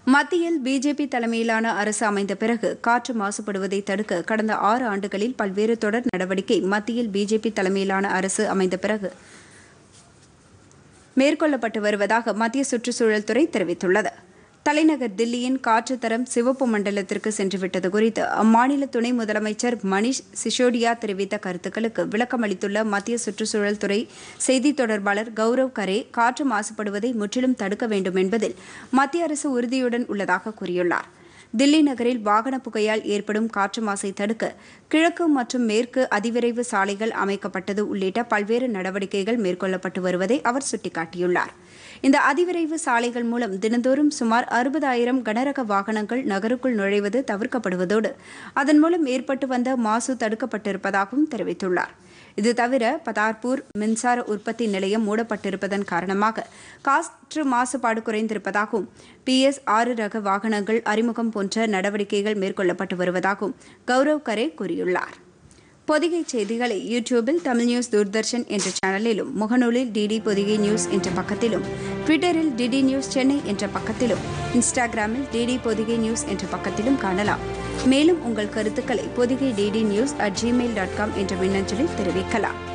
மத்தியில் பிஜேபி தலைமையிலான அரசு அமைந்த பிறகு காற்று மாசுபடுவதை தடுக்க கடந்த ஆறு ஆண்டுகளில் பல்வேறு தொடர் நடவடிக்கை மத்தியில் பிஜேபி தலைமையிலான அரசு அமைந்த பிறகு மேற்கொள்ளப்பட்டு வருவதாக மத்திய சுற்றுச்சூழல் துறை தெரிவித்துள்ளது தலைநகர் தில்லியின் காற்று தரம் சிவப்பு மண்டலத்திற்கு சென்றுவிட்டது குறித்து அம்மாநில துணை முதலமைச்சர் மணிஷ் சிசோடியா தெரிவித்த கருத்துக்களுக்கு விளக்கமளித்துள்ள மத்திய சுற்றுச்சூழல் துறை செய்தித் தொடர்பாளர் கௌரவ் கரே காற்று மாசுபடுவதை முற்றிலும் தடுக்க வேண்டும் என்பதில் மத்திய அரசு உறுதியுடன் உள்ளதாக கூறியுள்ளார் தில்லி நகரில் வாகன புகையால் ஏற்படும் காற்று மாசை தடுக்க கிழக்கு மற்றும் மேற்கு அதிவிரைவு சாலைகள் அமைக்கப்பட்டது உள்ளிட்ட பல்வேறு நடவடிக்கைகள் மேற்கொள்ளப்பட்டு வருவதை அவர் சுட்டிக்காட்டியுள்ளார் இந்த அதிவிரைவு சாலைகள் மூலம் தினந்தோறும் சுமார் அறுபதாயிரம் கனரக வாகனங்கள் நகருக்குள் நுழைவது தவிர்க்கப்படுவதோடு அதன் மூலம் ஏற்பட்டு வந்த மாசு தடுக்கப்பட்டிருப்பதாகவும் தெரிவித்துள்ளார் இது தவிர பதார்பூர் மின்சார உற்பத்தி நிலையம் மூடப்பட்டிருப்பதன் காரணமாக காற்று மாசுபாடு குறைந்திருப்பதாகவும் பிஎஸ் ஆறு ரக வாகனங்கள் அறிமுகம் போன்ற நடவடிக்கைகள் மேற்கொள்ளப்பட்டு வருவதாகவும் கௌரவ் கரே கூறியுள்ளார் பொதிகை செய்திகளை யூடியூபில் தமிழ் நியூஸ் தூர்தர்ஷன் என்ற சேனலிலும் முகநூலில் டிடி பொதிகை நியூஸ் என்ற பக்கத்திலும் ட்விட்டரில் டிடி நியூஸ் சென்னை என்ற பக்கத்திலும் இன்ஸ்டாகிராமில் டிடி பொதிகை நியூஸ் என்ற பக்கத்திலும் காணலாம் மேலும் உங்கள் கருத்துக்களை Podhigai DD news at Gmail dot com என்ற மின்னஞ்சலில் தெரிவிக்கலாம்